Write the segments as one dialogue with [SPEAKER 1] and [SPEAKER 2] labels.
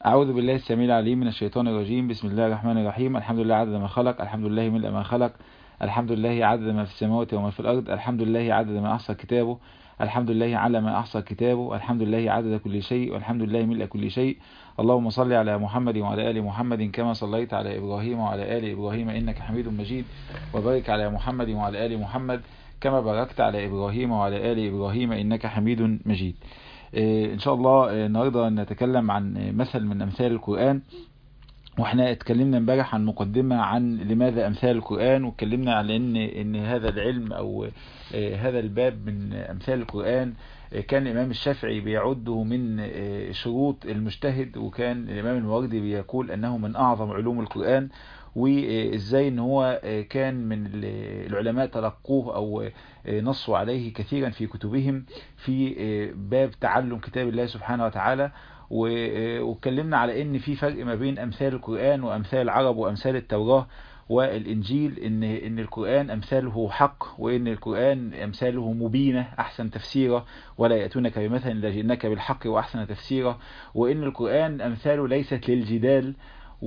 [SPEAKER 1] أعوذ بالله السميع العليم من الشيطان الرجيم بسم الله الرحمن الرحيم الحمد لله عدد ما خلق الحمد لله ملء ما خلق الحمد لله عدد ما في السماوات وما في الأرض الحمد لله عدد ما أحصى كتابه الحمد لله على ما أحصى كتابه الحمد لله عدد كل شيء والحمد لله ملء كل شيء اللهم صل على محمد وعلى آل محمد كما صليت على إبراهيم وعلى آل إبراهيم إنك حميد مجيد وبارك على محمد وعلى آل محمد كما باركت على إبراهيم وعلى آل إبراهيم إنك حميد مجيد إن شاء الله النهاردة نتكلم عن مثل من أمثال القرآن واحنا اتكلمنا امبارح عن مقدمة عن لماذا امثال القرآن واتكلمنا على ان ان هذا العلم او هذا الباب من امثال القرآن كان الامام الشافعي بيعده من شروط المجتهد وكان الامام المواردي بيقول انه من اعظم علوم القرآن وازاي ان هو كان من العلماء تلقوه او نصوا عليه كثيرا في كتبهم في باب تعلم كتاب الله سبحانه وتعالى واتكلمنا على ان في فرق ما بين امثال القرآن وامثال العرب وامثال التوراة والانجيل ان ان القرآن امثاله حق وان القرآن امثاله مبينة احسن تفسيرا ولا ياتونك بمثل الا جئناك بالحق واحسن تفسيرا وان القرآن امثاله ليست للجدال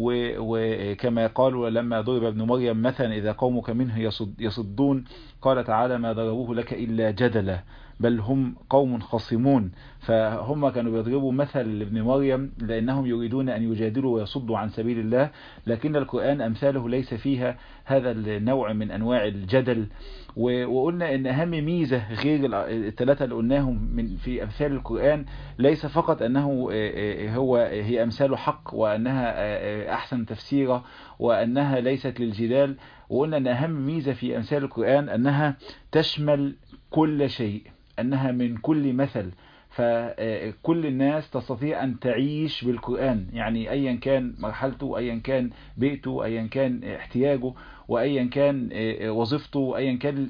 [SPEAKER 1] وكما قالوا لما ضرب ابن مريم مثلا إذا قومك منه يصد يصدون قال تعالى ما ضربوه لك إلا جدلا بل هم قوم خصمون فهم كانوا بيضربوا مثل لابن مريم لأنهم يريدون أن يجادلوا ويصدوا عن سبيل الله لكن القرآن أمثاله ليس فيها هذا النوع من أنواع الجدل وقلنا ان اهم ميزة غير الثلاثة اللي قلناهم من في امثال القرآن ليس فقط انه هو هي امثال حق وانها احسن تفسيرا وانها ليست للجدال وقلنا ان اهم ميزة في امثال القرآن انها تشمل كل شيء انها من كل مثل فكل الناس تستطيع أن تعيش بالقرآن يعني أيا كان مرحلته أيا كان بيئته أيا كان احتياجه وأيا كان وظيفته أيا كان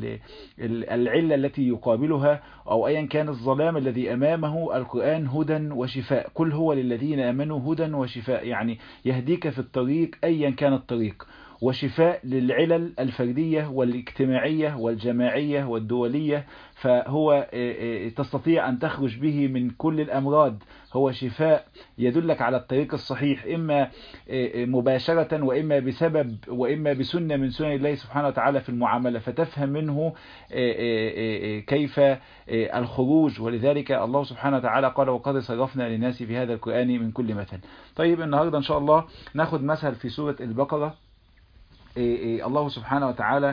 [SPEAKER 1] العلة التي يقابلها أو أيا كان الظلام الذي أمامه القرآن هدى وشفاء كل هو للذين أمنوا هدى وشفاء يعني يهديك في الطريق أيا كان الطريق وشفاء للعلل الفردية والاجتماعية والجماعية والدولية فهو تستطيع أن تخرج به من كل الأمراض هو شفاء يدلك على الطريق الصحيح إما مباشرة وإما بسبب وإما بسنة من سنن الله سبحانه وتعالى في المعاملة فتفهم منه كيف الخروج ولذلك الله سبحانه وتعالى قال وقد صرفنا للناس في هذا القرآن من كل مثل طيب النهاردة إن شاء الله ناخد مثل في سورة البقرة الله سبحانه وتعالى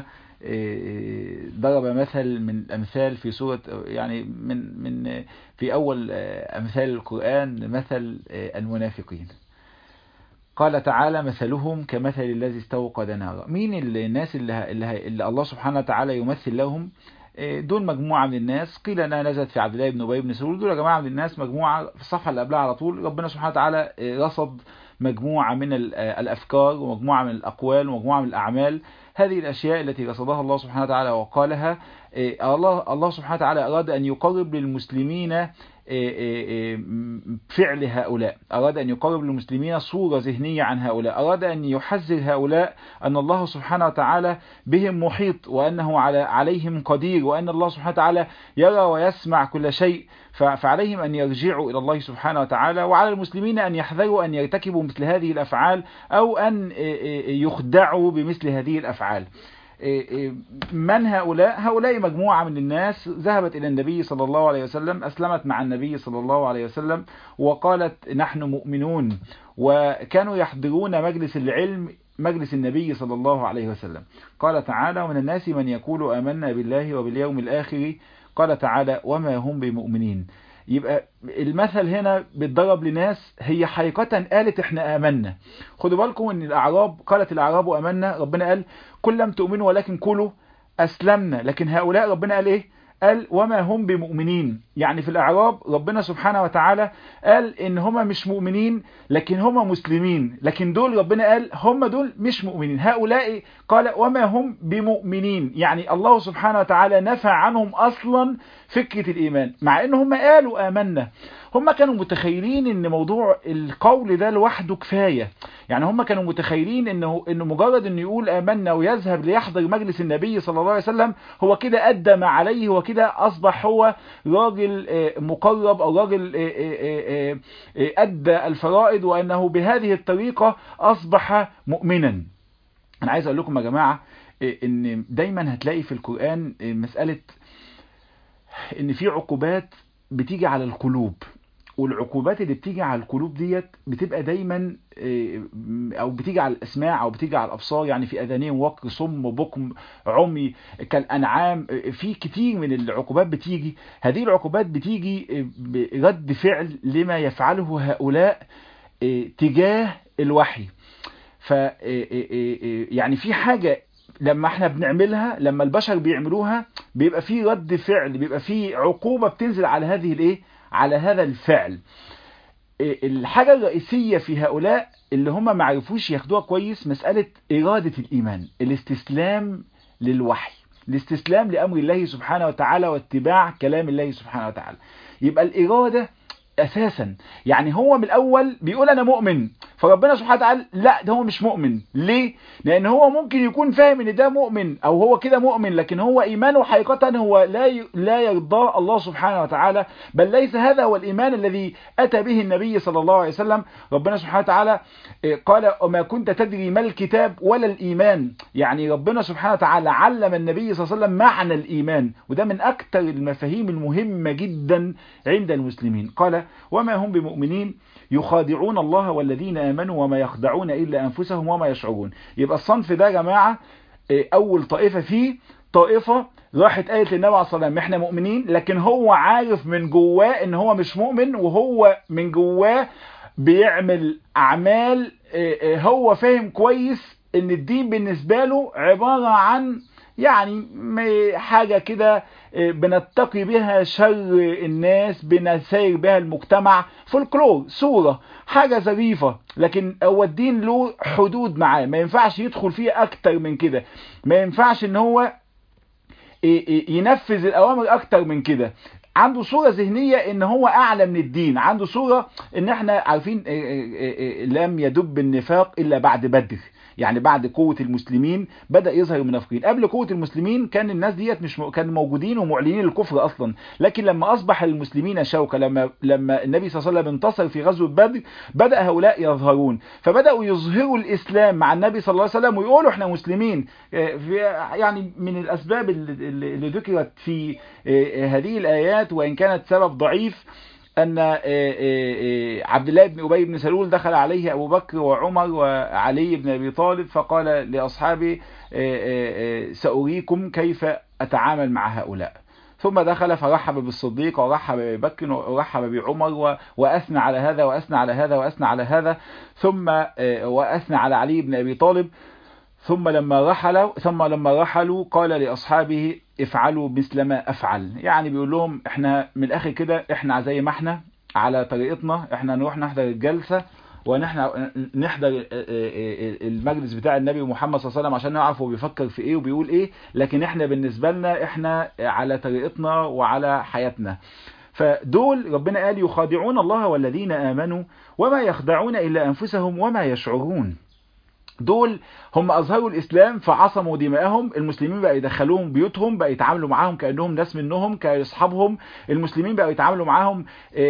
[SPEAKER 1] ضرب مثل من الأمثال في سورة يعني من من في أول أمثال القرآن مثل المنافقين قال تعالى مثلهم كمثل الذي استوقد نارا مين الناس اللي, اللي, اللي الله سبحانه وتعالى يمثل لهم دول مجموعة من الناس قيل انها نزلت في عبد الله بن ابي بن سلول دول يا جماعة من الناس مجموعة في الصفحة اللي قبلها على طول ربنا سبحانه وتعالى رصد مجموعة من الأفكار ومجموعة من الأقوال ومجموعة من الأعمال هذه الأشياء التي رصدها الله سبحانه وتعالى وقالها الله الله سبحانه وتعالى أراد أن يقرب للمسلمين فعل هؤلاء أراد أن يقرب للمسلمين صورة ذهنية عن هؤلاء أراد أن يحذر هؤلاء أن الله سبحانه وتعالى بهم محيط وأنه على عليهم قدير وأن الله سبحانه وتعالى يرى ويسمع كل شيء فعليهم أن يرجعوا إلى الله سبحانه وتعالى وعلى المسلمين أن يحذروا أن يرتكبوا مثل هذه الأفعال أو أن يخدعوا بمثل هذه الأفعال من هؤلاء هؤلاء مجموعة من الناس ذهبت إلى النبي صلى الله عليه وسلم أسلمت مع النبي صلى الله عليه وسلم وقالت نحن مؤمنون وكانوا يحضرون مجلس العلم مجلس النبي صلى الله عليه وسلم قال تعالى ومن الناس من يقول آمنا بالله وباليوم الآخر قال تعالى وما هم بمؤمنين يبقى المثل هنا بيتضرب لناس هي حقيقة قالت احنا آمنا خدوا بالكم ان الأعراب قالت الأعراب آمنا ربنا قال كل لم تؤمنوا ولكن كلوا أسلمنا لكن هؤلاء ربنا قال ايه قال وما هم بمؤمنين يعني في الأعراب ربنا سبحانه وتعالى قال إن هم مش مؤمنين لكن هم مسلمين لكن دول ربنا قال هم دول مش مؤمنين هؤلاء قال وما هم بمؤمنين يعني الله سبحانه وتعالى نفى عنهم أصلا فكرة الإيمان مع إن هم قالوا آمنا هم كانوا متخيلين ان موضوع القول ده لوحده كفاية يعني هم كانوا متخيلين انه انه مجرد انه يقول امنا ويذهب ليحضر مجلس النبي صلى الله عليه وسلم هو كده ادى ما عليه وكده اصبح هو راجل مقرب او راجل ادى الفرائض وانه بهذه الطريقة اصبح مؤمنا انا عايز اقول لكم يا جماعة ان دايما هتلاقي في القرآن مسألة ان في عقوبات بتيجي على القلوب والعقوبات اللي بتيجي على القلوب ديت بتبقى دايما او بتيجي على الاسماع او بتيجي على الابصار يعني في اذانهم وقر صم بكم عمي كالانعام في كتير من العقوبات بتيجي هذه العقوبات بتيجي برد فعل لما يفعله هؤلاء تجاه الوحي ف يعني في حاجة لما احنا بنعملها لما البشر بيعملوها بيبقى في رد فعل بيبقى في عقوبة بتنزل على هذه الايه على هذا الفعل الحاجة الرئيسية في هؤلاء اللي هم ما عرفوش ياخدوها كويس مسألة إرادة الإيمان الاستسلام للوحي الاستسلام لأمر الله سبحانه وتعالى واتباع كلام الله سبحانه وتعالى يبقى الإرادة اساسا يعني هو من الاول بيقول انا مؤمن فربنا سبحانه وتعالى لا ده هو مش مؤمن ليه لان هو ممكن يكون فاهم ان ده مؤمن او هو كده مؤمن لكن هو ايمانه حقيقة هو لا لا يرضى الله سبحانه وتعالى بل ليس هذا هو الايمان الذي اتى به النبي صلى الله عليه وسلم ربنا سبحانه وتعالى قال وما كنت تدري ما الكتاب ولا الايمان يعني ربنا سبحانه وتعالى علم النبي صلى الله عليه وسلم معنى الايمان وده من اكثر المفاهيم المهمة جدا عند المسلمين قال وما هم بمؤمنين يخادعون الله والذين آمنوا وما يخدعون إلا أنفسهم وما يشعرون يبقى الصنف ده يا جماعة أول طائفة فيه طائفة راحت قالت للنبي عليه الصلاة والسلام احنا مؤمنين لكن هو عارف من جواه ان هو مش مؤمن وهو من جواه بيعمل أعمال هو فاهم كويس ان الدين بالنسبة له عبارة عن يعني حاجة كده بنتقي بها شر الناس بنسير بها المجتمع فولكلور صورة حاجة ظريفة لكن هو الدين له حدود معاه ما ينفعش يدخل فيه اكتر من كده ما ينفعش ان هو ينفذ الاوامر اكتر من كده عنده صورة ذهنية ان هو اعلى من الدين عنده صورة ان احنا عارفين لم يدب النفاق الا بعد بدر يعني بعد قوة المسلمين بدأ يظهر المنافقين قبل قوة المسلمين كان الناس ديت مش م... كانوا موجودين ومعلنين الكفر اصلا لكن لما اصبح المسلمين شوكة لما لما النبي صلى الله عليه وسلم انتصر في غزوة بدر بدأ هؤلاء يظهرون فبدأوا يظهروا الاسلام مع النبي صلى الله عليه وسلم ويقولوا احنا مسلمين في يعني من الاسباب اللي, اللي ذكرت في هذه الايات وان كانت سبب ضعيف أن عبد الله بن أبي بن سلول دخل عليه أبو بكر وعمر وعلي بن أبي طالب فقال لأصحابه سأريكم كيف أتعامل مع هؤلاء ثم دخل فرحب بالصديق ورحب بأبي بكر ورحب بعمر وأثنى على هذا وأثنى على هذا وأثنى على هذا ثم وأثنى على علي بن أبي طالب ثم لما رحلوا ثم لما رحلوا قال لأصحابه افعلوا مثل ما افعل يعني بيقول لهم احنا من الاخر كده احنا زي ما احنا على طريقتنا احنا نروح نحضر الجلسة ونحن نحضر المجلس بتاع النبي محمد صلى الله عليه وسلم عشان نعرف هو بيفكر في ايه وبيقول ايه لكن احنا بالنسبة لنا احنا على طريقتنا وعلى حياتنا فدول ربنا قال يخادعون الله والذين آمنوا وما يخدعون إلا أنفسهم وما يشعرون دول هم أظهروا الإسلام فعصموا دماءهم المسلمين بقى يدخلوهم بيوتهم بقى يتعاملوا معاهم كأنهم ناس منهم كأصحابهم المسلمين بقى يتعاملوا معاهم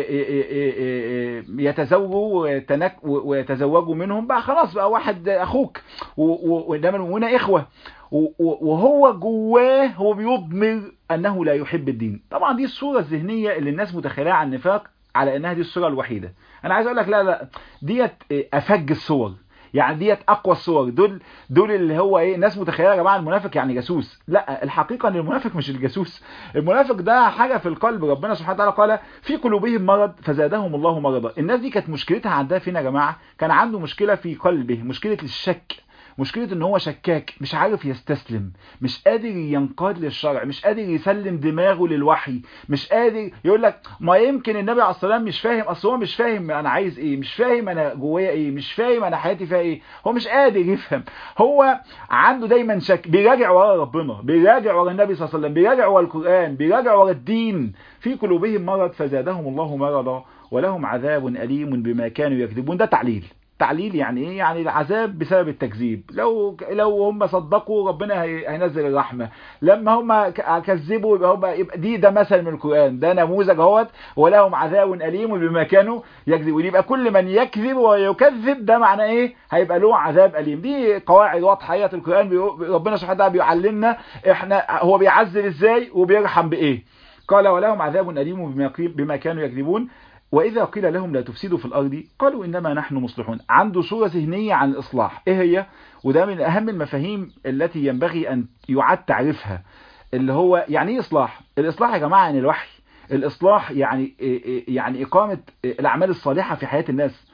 [SPEAKER 1] يتزوجوا ويتزوجوا منهم بقى خلاص بقى واحد أخوك وإنما إخوة وهو جواه هو بيضمر أنه لا يحب الدين طبعا دي الصورة الذهنية اللي الناس متخيلها عن النفاق على أنها دي الصورة الوحيدة أنا عايز أقول لك لا لا ديت أفج الصور يعني ديت اقوى الصور دول دول اللي هو ايه الناس متخيله يا جماعه المنافق يعني جاسوس لا الحقيقه ان المنافق مش الجاسوس المنافق ده حاجه في القلب ربنا سبحانه وتعالى قال في قلوبهم مرض فزادهم الله مرضا الناس دي كانت مشكلتها عندها فين يا جماعه كان عنده مشكله في قلبه مشكله الشك مشكلة ان هو شكاك مش عارف يستسلم مش قادر ينقاد للشرع مش قادر يسلم دماغه للوحي مش قادر يقول لك ما يمكن النبي عليه الصلاة والسلام مش فاهم اصل هو مش فاهم انا عايز ايه مش فاهم انا جوايا ايه مش فاهم انا حياتي فيها ايه هو مش قادر يفهم هو عنده دايما شك بيراجع ورا ربنا بيراجع ورا النبي صلى الله عليه وسلم بيراجع ورا القرآن بيراجع ورا الدين في قلوبهم مرض فزادهم الله مرضا ولهم عذاب أليم بما كانوا يكذبون ده تعليل تعليل يعني ايه يعني العذاب بسبب التكذيب لو لو هم صدقوا ربنا هينزل الرحمه لما هم كذبوا يبقى هم يبقى دي ده مثل من القران ده نموذج اهوت ولهم عذاب اليم بما كانوا يكذبون يبقى كل من يكذب ويكذب ده معناه ايه هيبقى له عذاب اليم دي قواعد واضحه هي القران ربنا سبحانه وتعالى بيعلمنا احنا هو بيعذب ازاي وبيرحم بايه قال ولهم عذاب اليم بما بما كانوا يكذبون وإذا قيل لهم لا تفسدوا في الأرض قالوا إنما نحن مصلحون عنده صورة ذهنية عن الإصلاح إيه هي؟ وده من أهم المفاهيم التي ينبغي أن يعاد تعريفها اللي هو يعني إيه إصلاح؟ الإصلاح يا جماعة عن الوحي الإصلاح يعني يعني إقامة الأعمال الصالحة في حياة الناس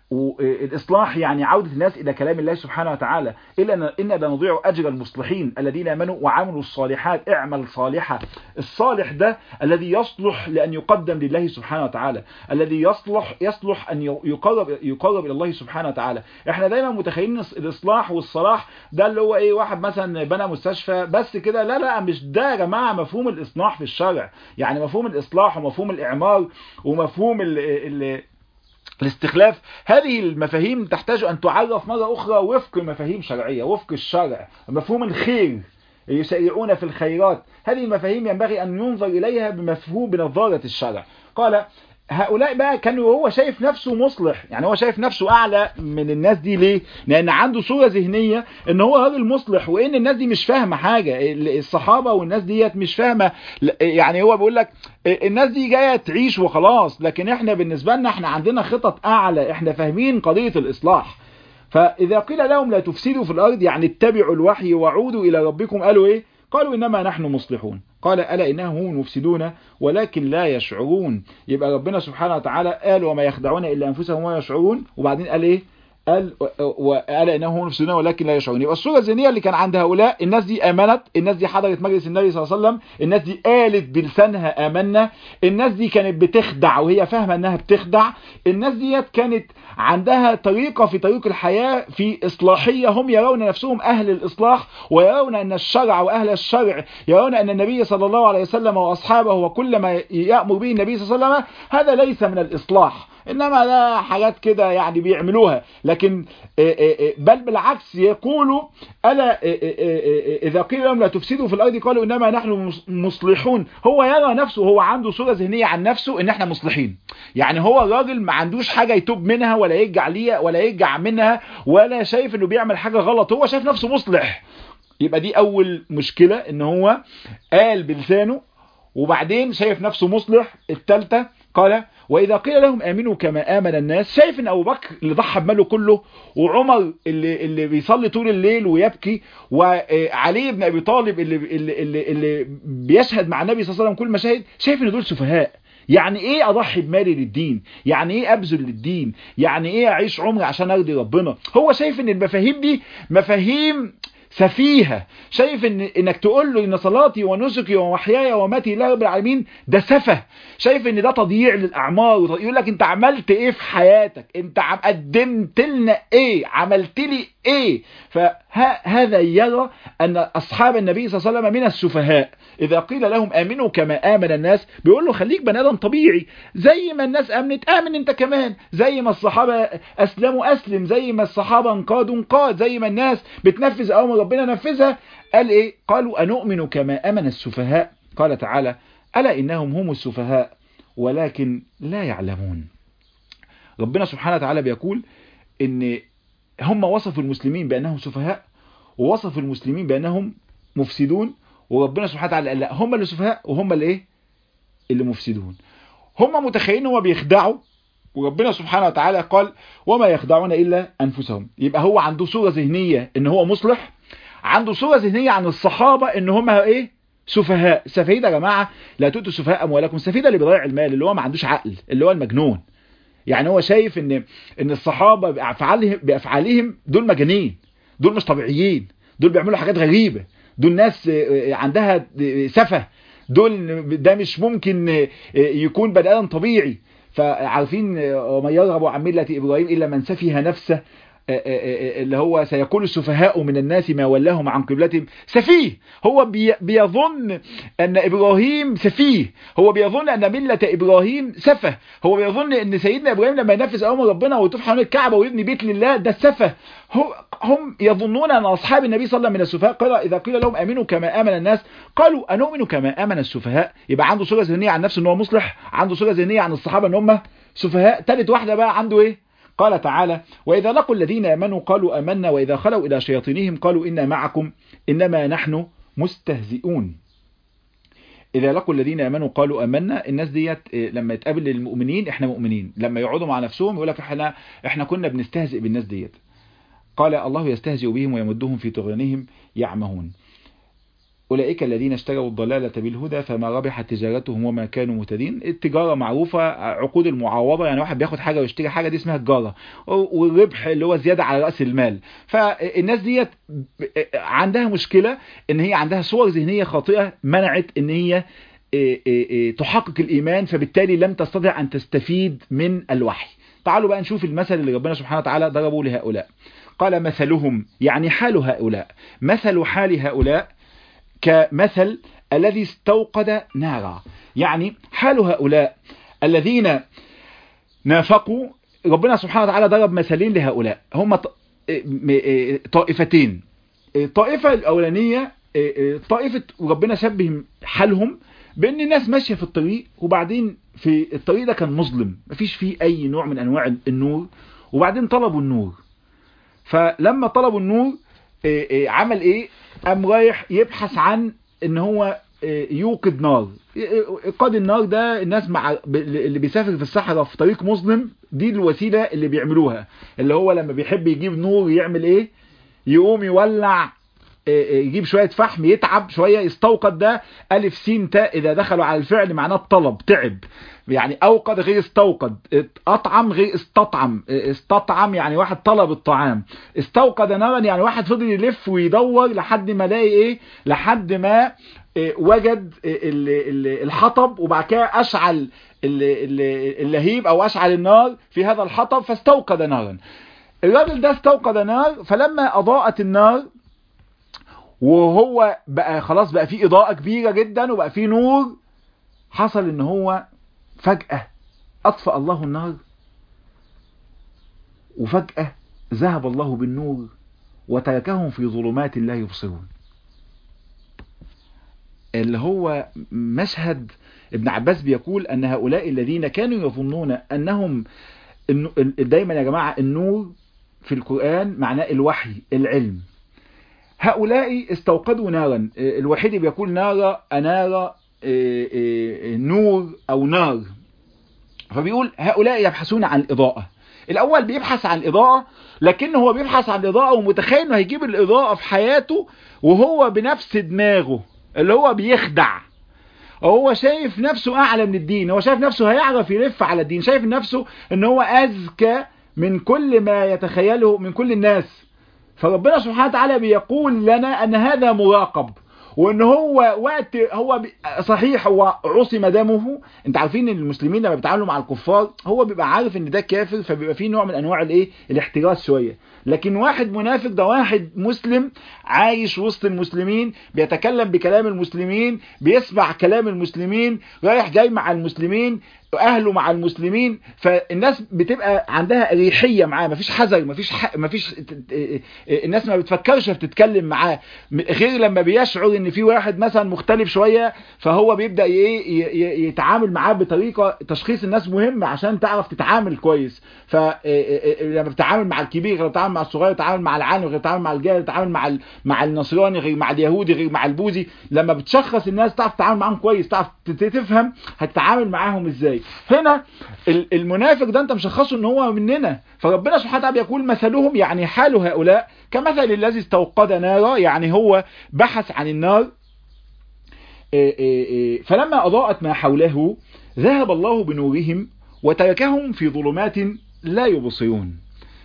[SPEAKER 1] والإصلاح يعني عودة الناس إلى كلام الله سبحانه وتعالى إلا إن لا نضيع أجر المصلحين الذين آمنوا وعملوا الصالحات اعمل صالحة الصالح ده الذي يصلح لأن يقدم لله سبحانه وتعالى الذي يصلح يصلح أن يقرب يقرب إلى الله سبحانه وتعالى إحنا دايما متخيلين الإصلاح والصلاح ده اللي هو إيه واحد مثلا بنى مستشفى بس كده لا لا مش ده يا جماعة مفهوم الإصلاح في الشرع يعني مفهوم الإصلاح ومفهوم الإعمار ومفهوم ال ال الاستخلاف هذه المفاهيم تحتاج أن تعرف مرة أخرى وفق مفاهيم شرعية وفق الشرع مفهوم الخير يسارعون في الخيرات هذه المفاهيم ينبغي أن ينظر إليها بمفهوم بنظارة الشرع قال هؤلاء بقى كانوا وهو شايف نفسه مصلح يعني هو شايف نفسه اعلى من الناس دي ليه لان عنده صورة ذهنية ان هو راجل مصلح وان الناس دي مش فاهمة حاجة الصحابة والناس ديت مش فاهمة يعني هو بيقول لك الناس دي جاية تعيش وخلاص لكن احنا بالنسبة لنا احنا عندنا خطط اعلى احنا فاهمين قضية الاصلاح فاذا قيل لهم لا تفسدوا في الارض يعني اتبعوا الوحي وعودوا الى ربكم قالوا ايه قالوا انما نحن مصلحون قال ألا إنهم هم المفسدون ولكن لا يشعرون يبقى ربنا سبحانه وتعالى قال وما يخدعون إلا أنفسهم وما يشعرون وبعدين قال إيه قال وقال انهم هم المفسدون ولكن لا يشعرون يبقى الصوره الذهنيه اللي كان عند هؤلاء الناس دي امنت الناس دي حضرت مجلس النبي صلى الله عليه وسلم الناس دي قالت بلسانها امنا الناس دي كانت بتخدع وهي فاهمه انها بتخدع الناس ديت كانت عندها طريقه في طريق الحياه في اصلاحيه هم يرون نفسهم اهل الاصلاح ويرون ان الشرع واهل الشرع يرون ان النبي صلى الله عليه وسلم واصحابه وكل ما يامر به النبي صلى الله عليه وسلم هذا ليس من الاصلاح انما ده حاجات كده يعني بيعملوها لكن بل بالعكس يقولوا الا اذا قيل لهم لا تفسدوا في الارض قالوا انما نحن مصلحون هو يرى نفسه هو عنده صوره ذهنيه عن نفسه ان احنا مصلحين يعني هو راجل ما عندوش حاجه يتوب منها ولا يرجع ليها ولا يرجع منها ولا شايف انه بيعمل حاجه غلط هو شايف نفسه مصلح يبقى دي اول مشكله ان هو قال بلسانه وبعدين شايف نفسه مصلح الثالثه قال وإذا قيل لهم آمنوا كما آمن الناس شايف إن أبو بكر اللي ضحى بماله كله وعمر اللي, اللي بيصلي طول الليل ويبكي وعلي بن أبي طالب اللي, اللي, اللي, اللي بيشهد مع النبي صلى الله عليه وسلم كل مشاهد شايف إن دول سفهاء يعني ايه اضحي بمالي للدين يعني ايه ابذل للدين يعني ايه اعيش عمري عشان ارضي ربنا هو شايف ان المفاهيم دي مفاهيم سفيهة شايف ان انك تقول له ان صلاتي ونسكي ومحياي ومماتي لله رب العالمين ده سفه شايف ان ده تضييع للاعمار يقول لك انت عملت ايه في حياتك انت قدمت لنا ايه عملت لي ايه فهذا يرى ان اصحاب النبي صلى الله عليه وسلم من السفهاء اذا قيل لهم امنوا كما امن الناس بيقول له خليك بني ادم طبيعي زي ما الناس امنت امن انت كمان زي ما الصحابه اسلموا اسلم زي ما الصحابه انقادوا انقاد زي ما الناس بتنفذ اوامر ربنا نفذها قال ايه قالوا انؤمن كما امن السفهاء قال تعالى الا انهم هم السفهاء ولكن لا يعلمون ربنا سبحانه وتعالى بيقول ان هم وصفوا المسلمين بانهم سفهاء ووصفوا المسلمين بانهم مفسدون وربنا سبحانه وتعالى قال لا هم اللي سفهاء وهم اللي ايه اللي مفسدون هم متخيلين هو بيخدعوا وربنا سبحانه وتعالى قال وما يخدعون الا انفسهم يبقى هو عنده صوره ذهنيه ان هو مصلح عنده صوره ذهنيه عن الصحابه ان هم ايه سفهاء سفيده يا جماعه لا تؤتوا السفهاء اموالكم السفيده اللي بيضيع المال اللي هو ما عندوش عقل اللي هو المجنون يعني هو شايف ان ان الصحابه بافعالهم بافعالهم دول مجانين دول مش طبيعيين دول بيعملوا حاجات غريبه دول ناس عندها سفه دول ده مش ممكن يكون بني ادم طبيعي فعارفين ومن يرغب عن مله ابراهيم الا من سفه نفسه اللي هو سيقول السفهاء من الناس ما ولاهم عن قبلتهم سفيه هو بيظن أن إبراهيم سفيه هو بيظن أن ملة إبراهيم سفه هو بيظن أن سيدنا إبراهيم لما ينفذ أمر ربنا ويطوف حوالين الكعبة ويبني بيت لله ده السفه هم يظنون أن أصحاب النبي صلى الله عليه وسلم من السفهاء قال إذا قيل لهم أمنوا كما آمن الناس قالوا أنؤمن كما آمن السفهاء يبقى عنده صورة ذهنية عن نفسه أنه هو مصلح عنده صورة ذهنية عن الصحابة أن هم سفهاء ثالث واحدة بقى عنده إيه قال تعالى وإذا لقوا الذين آمنوا قالوا آمنا وإذا خلوا إلى شياطينهم قالوا إنا معكم إنما نحن مستهزئون إذا لقوا الذين آمنوا قالوا آمنا الناس ديت لما يتقابل المؤمنين إحنا مؤمنين لما يقعدوا مع نفسهم يقول لك إحنا إحنا كنا بنستهزئ بالناس ديت قال الله يستهزئ بهم ويمدهم في طغيانهم يعمهون أولئك الذين اشتروا الضلالة بالهدى فما ربحت تجارتهم وما كانوا مهتدين التجارة معروفة عقود المعاوضة يعني واحد بياخد حاجة ويشتري حاجة دي اسمها تجارة والربح اللي هو زيادة على رأس المال فالناس ديت عندها مشكلة ان هي عندها صور ذهنية خاطئة منعت ان هي تحقق الإيمان فبالتالي لم تستطع أن تستفيد من الوحي تعالوا بقى نشوف المثل اللي ربنا سبحانه وتعالى ضربه لهؤلاء قال مثلهم يعني حال هؤلاء مثل حال هؤلاء كمثل الذي استوقد نارا يعني حال هؤلاء الذين نافقوا ربنا سبحانه وتعالى ضرب مثلين لهؤلاء هم طائفتين الطائفة الأولانية طائفة ربنا شبه حالهم بأن الناس ماشية في الطريق وبعدين في الطريق ده كان مظلم مفيش فيه أي نوع من أنواع النور وبعدين طلبوا النور فلما طلبوا النور عمل ايه قام رايح يبحث عن ان هو يوقد نار ايقاد النار ده الناس مع اللي بيسافر في الصحراء في طريق مظلم دي الوسيله اللي بيعملوها اللي هو لما بيحب يجيب نور يعمل ايه يقوم يولع يجيب شوية فحم يتعب شوية يستوقد ده ألف سين تاء إذا دخلوا على الفعل معناه الطلب تعب يعني أوقد غير استوقد أطعم غير استطعم استطعم يعني واحد طلب الطعام استوقد نارا يعني واحد فضل يلف ويدور لحد ما لاقي إيه لحد ما وجد الحطب وبعد كده أشعل اللهيب أو أشعل النار في هذا الحطب فاستوقد نارا الراجل ده استوقد نار فلما أضاءت النار وهو بقى خلاص بقى فيه إضاءة كبيرة جدا وبقى فيه نور حصل ان هو فجأة أطفأ الله النار وفجأة ذهب الله بالنور وتركهم في ظلمات لا يبصرون اللي هو مشهد ابن عباس بيقول أن هؤلاء الذين كانوا يظنون أنهم دايما يا جماعة النور في القرآن معناه الوحي العلم هؤلاء استوقدوا نارا الوحيد بيقول نار أنار نور أو نار فبيقول هؤلاء يبحثون عن الإضاءة الأول بيبحث عن الإضاءة لكنه هو بيبحث عن الإضاءة ومتخيل انه هيجيب الإضاءة في حياته وهو بنفس دماغه اللي هو بيخدع هو شايف نفسه أعلى من الدين هو شايف نفسه هيعرف يلف على الدين شايف نفسه ان هو أذكى من كل ما يتخيله من كل الناس فربنا سبحانه وتعالى بيقول لنا أن هذا مراقب وان هو وقت هو صحيح هو عصم دمه انت عارفين ان المسلمين لما بيتعاملوا مع الكفار هو بيبقى عارف ان ده كافر فبيبقى فيه نوع من انواع الايه الاحتراس شويه لكن واحد منافق ده واحد مسلم عايش وسط المسلمين بيتكلم بكلام المسلمين بيسمع كلام المسلمين رايح جاي مع المسلمين اهله مع المسلمين فالناس بتبقى عندها اريحيه معاه مفيش حذر مفيش ح... مفيش الناس ما بتفكرش بتتكلم معاه غير لما بيشعر ان في واحد مثلا مختلف شويه فهو بيبدا ايه يتعامل معاه بطريقه تشخيص الناس مهم عشان تعرف تتعامل كويس فلما بتتعامل مع الكبير غير بتتعامل مع الصغير بتتعامل مع العالم غير بتتعامل مع الجاهل بتتعامل مع ال... مع النصراني غير مع اليهودي غير مع البوذي لما بتشخص الناس تعرف تتعامل معاهم كويس تعرف تفهم هتتعامل معاهم ازاي هنا المنافق ده انت مشخصه ان هو مننا فربنا سبحانه وتعالى بيقول مثلهم يعني حال هؤلاء كمثل الذي استوقد نارا يعني هو بحث عن النار فلما أضاءت ما حوله ذهب الله بنورهم وتركهم في ظلمات لا يبصرون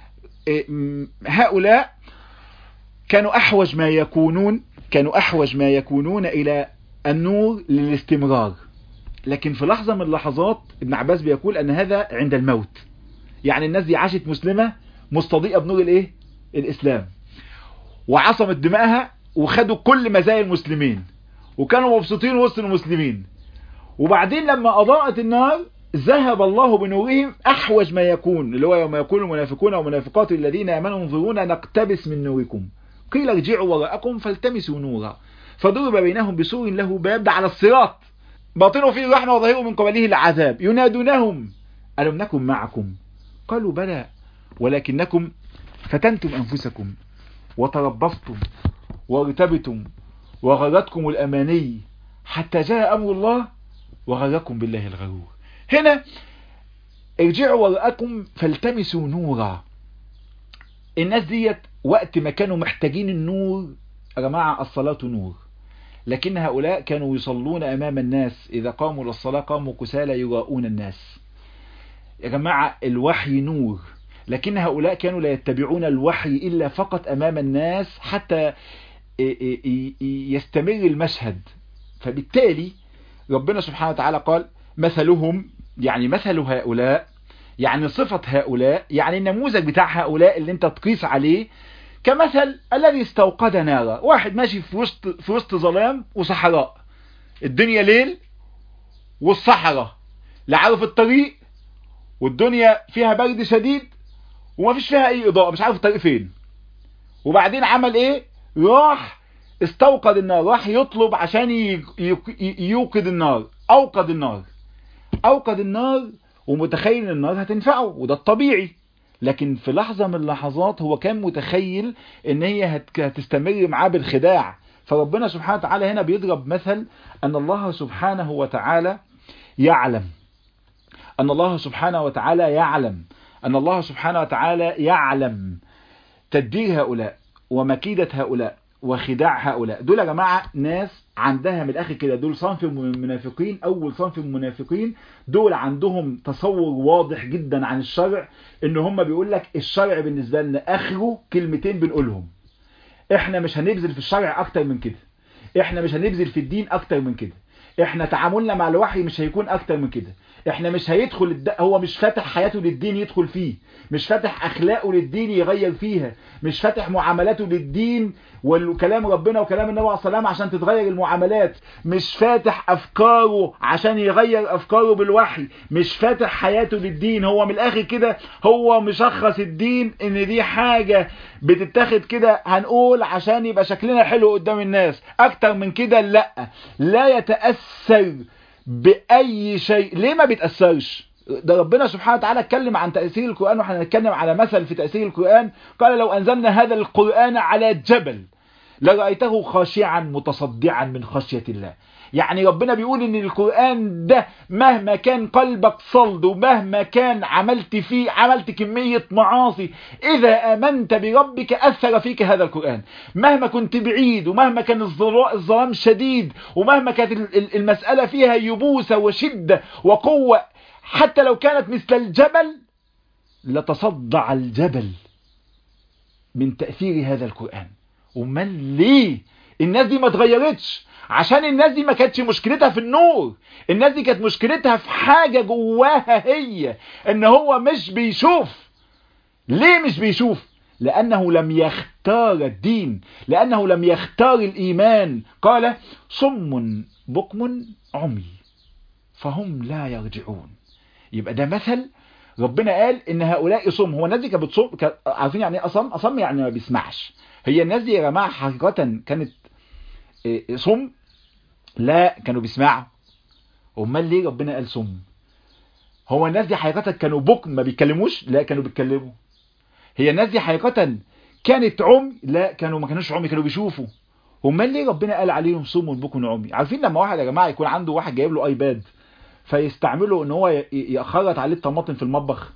[SPEAKER 1] هؤلاء كانوا أحوج ما يكونون كانوا أحوج ما يكونون إلى النور للاستمرار لكن في لحظة من اللحظات ابن عباس بيقول أن هذا عند الموت يعني الناس دي عاشت مسلمة مستضيئة بنور الايه الاسلام وعصمت دمائها وخدوا كل مزايا المسلمين وكانوا مبسوطين وسط المسلمين وبعدين لما اضاءت النار ذهب الله بنورهم احوج ما يكون اللي هو يوم يقول المنافقون والمنافقات الذين امنوا انظرونا نقتبس من نوركم قيل ارجعوا وراءكم فالتمسوا نورا فضرب بينهم بسور له باب على الصراط باطنه فيه الرحمة وظاهره من قبله العذاب ينادونهم ألم نكن معكم قالوا بلى ولكنكم فتنتم أنفسكم وتربصتم وارتبتم وغرتكم الأماني حتى جاء أمر الله وغركم بالله الغرور هنا ارجعوا وراءكم فالتمسوا نورا الناس ديت وقت ما كانوا محتاجين النور يا جماعة الصلاة نور لكن هؤلاء كانوا يصلون أمام الناس إذا قاموا للصلاة قاموا كسالى يراؤون الناس يا جماعة الوحي نور لكن هؤلاء كانوا لا يتبعون الوحي إلا فقط أمام الناس حتى يستمر المشهد فبالتالي ربنا سبحانه وتعالى قال مثلهم يعني مثل هؤلاء يعني صفة هؤلاء يعني النموذج بتاع هؤلاء اللي انت تقيس عليه كمثل الذي استوقد نارا واحد ماشي في وسط في وسط ظلام وصحراء الدنيا ليل والصحراء لا عارف الطريق والدنيا فيها برد شديد وما فيش فيها اي اضاءة مش عارف الطريق فين وبعدين عمل ايه راح استوقد النار راح يطلب عشان يوقد النار اوقد النار اوقد النار ومتخيل ان النار هتنفعه وده الطبيعي لكن في لحظة من اللحظات هو كان متخيل ان هي هتستمر معاه بالخداع فربنا سبحانه وتعالى هنا بيضرب مثل ان الله سبحانه وتعالى يعلم ان الله سبحانه وتعالى يعلم ان الله سبحانه وتعالى يعلم تدبير هؤلاء ومكيدة هؤلاء وخداع هؤلاء دول يا جماعة ناس عندها من الاخر كده دول صنف من المنافقين اول صنف من المنافقين دول عندهم تصور واضح جدا عن الشرع ان هم بيقول لك الشرع بالنسبة لنا اخره كلمتين بنقولهم احنا مش هنبذل في الشرع اكتر من كده احنا مش هنبذل في الدين اكتر من كده احنا تعاملنا مع الوحي مش هيكون اكتر من كده احنا مش هيدخل الد... هو مش فاتح حياته للدين يدخل فيه مش فاتح اخلاقه للدين يغير فيها مش فاتح معاملاته للدين وكلام ربنا وكلام النبي عليه الصلاه عشان تتغير المعاملات مش فاتح افكاره عشان يغير افكاره بالوحي مش فاتح حياته للدين هو من الاخر كده هو مشخص الدين ان دي حاجة بتتاخد كده هنقول عشان يبقى شكلنا حلو قدام الناس اكتر من كده لا لا يتأثر بأي شيء ليه ما بيتأثرش ده ربنا سبحانه وتعالى اتكلم عن تأثير القرآن واحنا هنتكلم على مثل في تأثير القرآن قال لو أنزلنا هذا القرآن على جبل لرأيته خاشعا متصدعا من خشية الله يعني ربنا بيقول ان القرآن ده مهما كان قلبك صلد ومهما كان عملت فيه عملت كمية معاصي اذا امنت بربك اثر فيك هذا القرآن مهما كنت بعيد ومهما كان الظلام شديد ومهما كانت المسألة فيها يبوسة وشدة وقوة حتى لو كانت مثل الجبل لتصدع الجبل من تأثير هذا القرآن ومن ليه الناس دي ما اتغيرتش عشان الناس دي ما كانتش مشكلتها في النور الناس دي كانت مشكلتها في حاجة جواها هي ان هو مش بيشوف ليه مش بيشوف لأنه لم يختار الدين لأنه لم يختار الإيمان قال صم بكم عمي فهم لا يرجعون يبقى ده مثل ربنا قال ان هؤلاء صم هو الناس دي كانت بتصم عارفين يعني ايه اصم اصم يعني ما بيسمعش هي الناس دي يا جماعه حقيقه كانت صم لا كانوا بيسمعوا امال ليه ربنا قال صم هو الناس دي حقيقه كانوا بكم ما بيتكلموش لا كانوا بيتكلموا هي الناس دي حقيقه كانت عمي لا كانوا ما كانوش عمي كانوا بيشوفوا امال ليه ربنا قال عليهم صم بكم عمي عارفين لما واحد يا جماعه يكون عنده واحد جايب له ايباد فيستعمله ان هو يخرط عليه الطماطم في المطبخ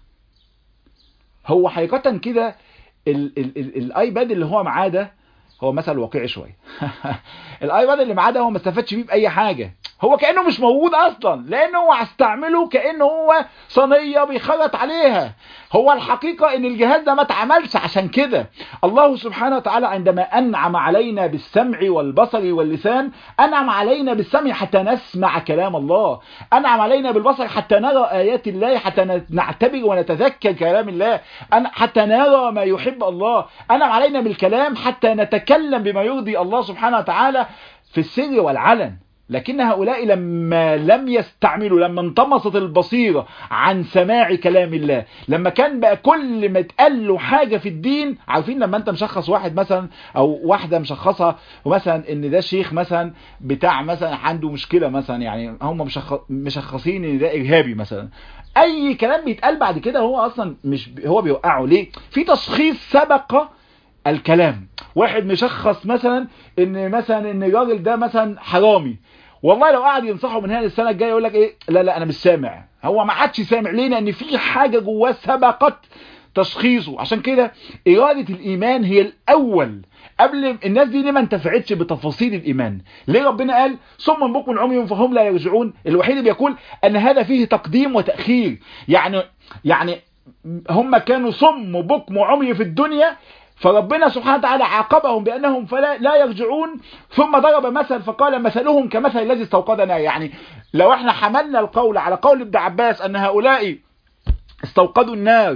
[SPEAKER 1] هو حقيقة كده ال ال ال الايباد اللي هو معاه ده هو مثل واقعي شوية الايباد اللي معاه ده هو ما استفادش بيه باي حاجة هو كأنه مش موجود أصلا لأنه هو هستعمله كأنه هو صينية بيخلط عليها هو الحقيقة ان الجهاز ده ما اتعملش عشان كده الله سبحانه وتعالى عندما أنعم علينا بالسمع والبصر واللسان أنعم علينا بالسمع حتى نسمع كلام الله أنعم علينا بالبصر حتى نرى آيات الله حتى نعتبر ونتذكر كلام الله حتى نرى ما يحب الله أنعم علينا بالكلام حتى نتكلم بما يرضي الله سبحانه وتعالى في السر والعلن لكن هؤلاء لما لم يستعملوا لما انطمست البصيرة عن سماع كلام الله لما كان بقى كل ما اتقال له حاجة في الدين عارفين لما انت مشخص واحد مثلا او واحدة مشخصة ومثلا ان ده شيخ مثلا بتاع مثلا عنده مشكلة مثلا يعني هم مشخصين ان ده ارهابي مثلا اي كلام بيتقال بعد كده هو اصلا مش هو بيوقعه ليه في تشخيص سبق الكلام واحد مشخص مثلا ان مثلا ان الراجل ده مثلا حرامي والله لو قعد ينصحه من هنا للسنه الجايه يقول لك ايه لا لا انا مش سامع هو ما عادش سامع ليه لان في حاجه جواه سبقت تشخيصه عشان كده اراده الايمان هي الاول قبل الناس دي ليه ما انتفعتش بتفاصيل الايمان ليه ربنا قال ثم بكم عمي فهم لا يرجعون الوحيد اللي بيقول ان هذا فيه تقديم وتاخير يعني يعني هم كانوا صم بكم عمي في الدنيا فربنا سبحانه وتعالى عاقبهم بأنهم فلا لا يرجعون ثم ضرب مثل فقال مثلهم كمثل الذي استوقد نار يعني لو احنا حملنا القول على قول ابن عباس أن هؤلاء استوقدوا النار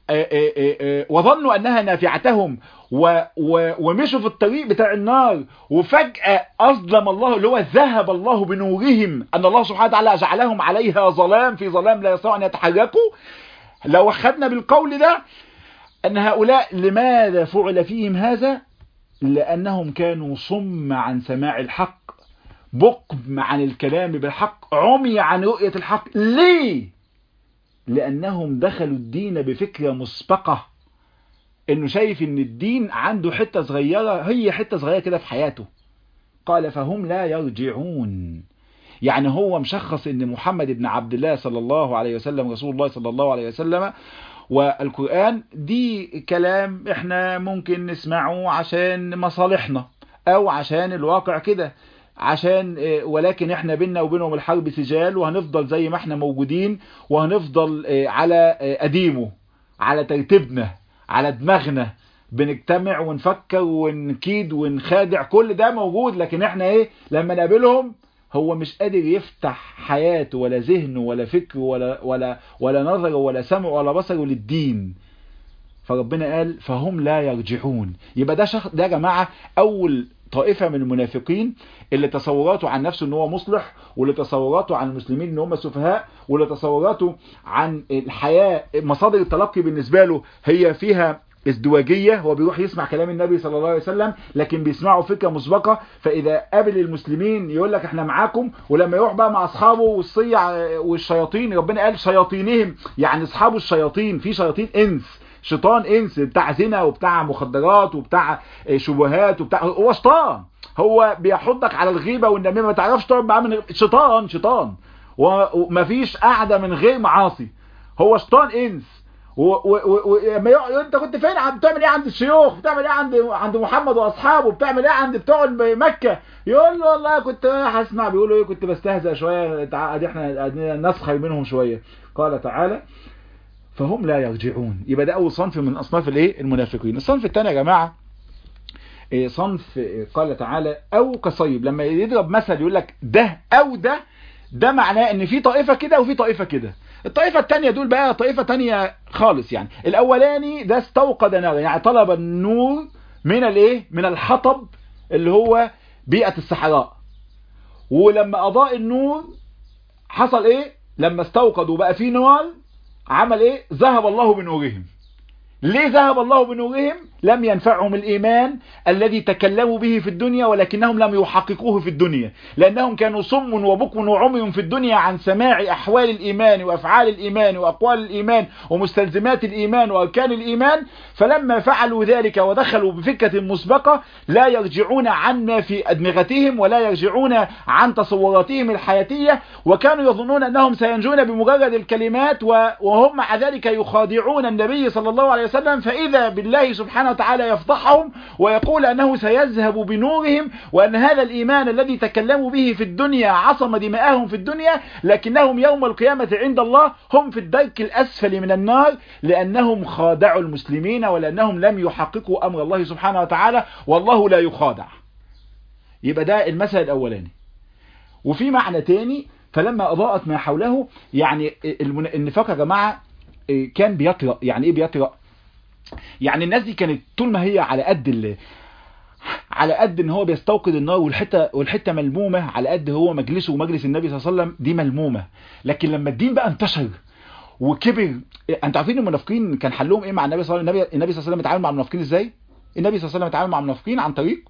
[SPEAKER 1] وظنوا أنها نافعتهم ومشوا في الطريق بتاع النار وفجأة أظلم الله اللي هو ذهب الله بنورهم أن الله سبحانه وتعالى جعلهم عليها ظلام في ظلام لا يستطيعوا أن يتحركوا لو أخذنا بالقول ده أن هؤلاء لماذا فعل فيهم هذا لأنهم كانوا صم عن سماع الحق بقم عن الكلام بالحق عمي عن رؤية الحق ليه لأنهم دخلوا الدين بفكرة مسبقة انه شايف ان الدين عنده حتة صغيرة هي حتة صغيرة كده في حياته قال فهم لا يرجعون يعني هو مشخص ان محمد بن عبد الله صلى الله عليه وسلم رسول الله صلى الله عليه وسلم والقرآن دي كلام احنا ممكن نسمعه عشان مصالحنا او عشان الواقع كده عشان ولكن احنا بينا وبينهم الحرب سجال وهنفضل زي ما احنا موجودين وهنفضل على قديمه على ترتيبنا على دماغنا بنجتمع ونفكر ونكيد ونخادع كل ده موجود لكن احنا ايه لما نقابلهم هو مش قادر يفتح حياته ولا ذهنه ولا فكره ولا ولا ولا نظره ولا سمعه ولا بصره للدين فربنا قال فهم لا يرجعون يبقى ده شخص ده يا جماعه اول طائفه من المنافقين اللي تصوراته عن نفسه ان هو مصلح واللي تصوراته عن المسلمين ان هم سفهاء واللي تصوراته عن الحياه مصادر التلقي بالنسبه له هي فيها ازدواجية هو بيروح يسمع كلام النبي صلى الله عليه وسلم لكن بيسمعوا فكرة مسبقة فإذا قابل المسلمين يقول لك احنا معاكم ولما يروح بقى مع أصحابه والصيع والشياطين ربنا قال شياطينهم يعني أصحابه الشياطين في شياطين إنس شيطان إنس بتاع زنا وبتاع مخدرات وبتاع شبهات وبتاع هو شيطان هو بيحضك على الغيبة والنميمة ما تعرفش تقعد معاه من شيطان شيطان ومفيش قاعدة من غير معاصي هو شيطان إنس ولما انت كنت فين عم بتعمل ايه عند الشيوخ بتعمل ايه عند عند محمد واصحابه بتعمل ايه عند بتوع مكه يقول له والله كنت هسمع بيقولوا ايه كنت بستهزأ شويه ادي احنا نسخر منهم شويه قال تعالى فهم لا يرجعون يبقى ده اول صنف من اصناف الايه المنافقين الصنف الثاني يا جماعه صنف قال تعالى او كصيب لما يضرب مثل يقول لك ده او ده ده معناه ان في طائفه كده وفي طائفه كده الطائفة التانية دول بقى طائفة تانية خالص يعني الاولاني ده استوقد نار يعني طلب النور من الايه من الحطب اللي هو بيئة الصحراء ولما اضاء النور حصل ايه لما استوقد وبقى فيه نار عمل ايه ذهب الله بنورهم ليه ذهب الله بنورهم لم ينفعهم الإيمان الذي تكلموا به في الدنيا ولكنهم لم يحققوه في الدنيا لأنهم كانوا صم وبكم وعمي في الدنيا عن سماع أحوال الإيمان وأفعال الإيمان وأقوال الإيمان ومستلزمات الإيمان وأركان الإيمان فلما فعلوا ذلك ودخلوا بفكرة مسبقة لا يرجعون عما في أدمغتهم ولا يرجعون عن تصوراتهم الحياتية وكانوا يظنون أنهم سينجون بمجرد الكلمات وهم مع ذلك يخادعون النبي صلى الله عليه وسلم فإذا بالله سبحانه سبحانه وتعالى يفضحهم ويقول أنه سيذهب بنورهم وأن هذا الإيمان الذي تكلموا به في الدنيا عصم دماءهم في الدنيا لكنهم يوم القيامة عند الله هم في الدرك الأسفل من النار لأنهم خادعوا المسلمين ولأنهم لم يحققوا أمر الله سبحانه وتعالى والله لا يخادع يبقى ده المثل الأولاني وفي معنى تاني فلما أضاءت ما حوله يعني النفاق يا جماعة كان بيطرأ يعني ايه بيطرأ يعني الناس دي كانت طول ما هي على قد ال على قد ان هو بيستوقد النار والحته والحته ملمومه على قد هو مجلسه ومجلس النبي صلى الله عليه وسلم دي ملمومه لكن لما الدين بقى انتشر وكبر انتوا عارفين المنافقين كان حلهم ايه مع النبي صلى الله عليه وسلم النبي صلى الله عليه وسلم اتعامل مع المنافقين ازاي النبي صلى الله عليه وسلم اتعامل مع المنافقين عن طريق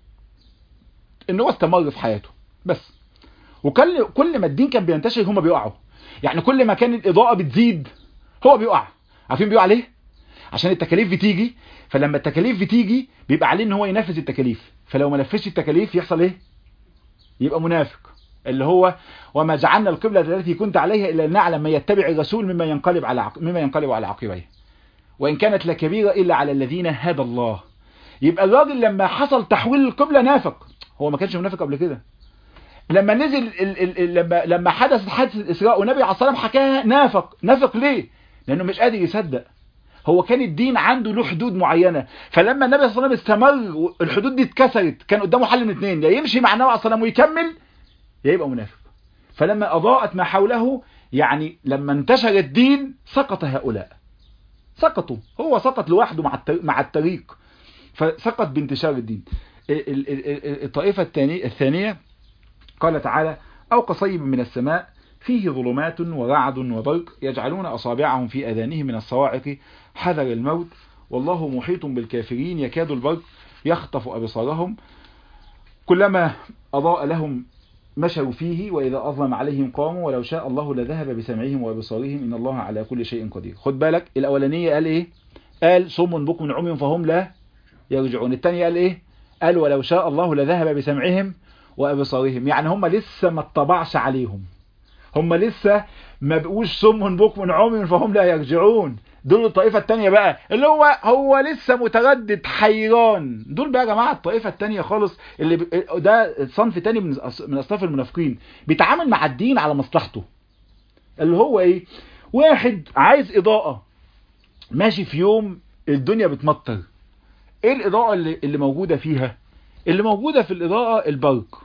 [SPEAKER 1] ان هو استمر في حياته بس وكل كل ما الدين كان بينتشر هم بيقعوا يعني كل ما كانت الاضاءه بتزيد هو بيقع عارفين بيقع ليه عشان التكاليف بتيجي فلما التكاليف بتيجي بيبقى عليه ان هو ينفذ التكاليف فلو ما نفذش التكاليف يحصل ايه يبقى منافق اللي هو وما جعلنا القبلة التي كنت عليها الا نعلم من يتبع الرسول مما ينقلب على عق... مما ينقلب على عقبيه وان كانت لكبيرة الا على الذين هدى الله يبقى الراجل لما حصل تحويل القبلة نافق هو ما كانش منافق قبل كده لما نزل ال ال ال لما لما حدث حادثه الاسراء والنبي عليه الصلاه والسلام حكاها نافق نافق ليه لانه مش قادر يصدق هو كان الدين عنده له حدود معينه فلما النبي صلى الله عليه وسلم استمر الحدود دي اتكسرت كان قدامه حل من اثنين يا يمشي مع النبي عليه الصلاه والسلام ويكمل يا يبقى منافق فلما اضاءت ما حوله يعني لما انتشر الدين سقط هؤلاء سقطوا هو سقط لوحده مع مع الطريق فسقط بانتشار الدين الطائفه الثانيه الثانيه قال تعالى أو كصيب من السماء فيه ظلمات ورعد وبرق يجعلون أصابعهم في أذانهم من الصواعق حذر الموت والله محيط بالكافرين يكاد البرق يخطف أبصارهم كلما أضاء لهم مشوا فيه وإذا أظلم عليهم قاموا ولو شاء الله لذهب بسمعهم وأبصارهم إن الله على كل شيء قدير خد بالك الأولانية قال إيه قال صم بكم عمي فهم لا يرجعون الثانية قال إيه قال ولو شاء الله لذهب بسمعهم وابصارهم يعني هم لسه ما اتطبعش عليهم هم لسه ما بقوش سم بكم عمي فهم لا يرجعون دول الطائفة التانية بقى اللي هو هو لسه متردد حيران دول بقى يا جماعة الطائفة التانية خالص اللي ب... ده صنف تاني من من اصناف المنافقين بيتعامل مع الدين على مصلحته اللي هو ايه واحد عايز اضاءة ماشي في يوم الدنيا بتمطر ايه الاضاءة اللي, اللي موجودة فيها اللي موجودة في الاضاءة البرق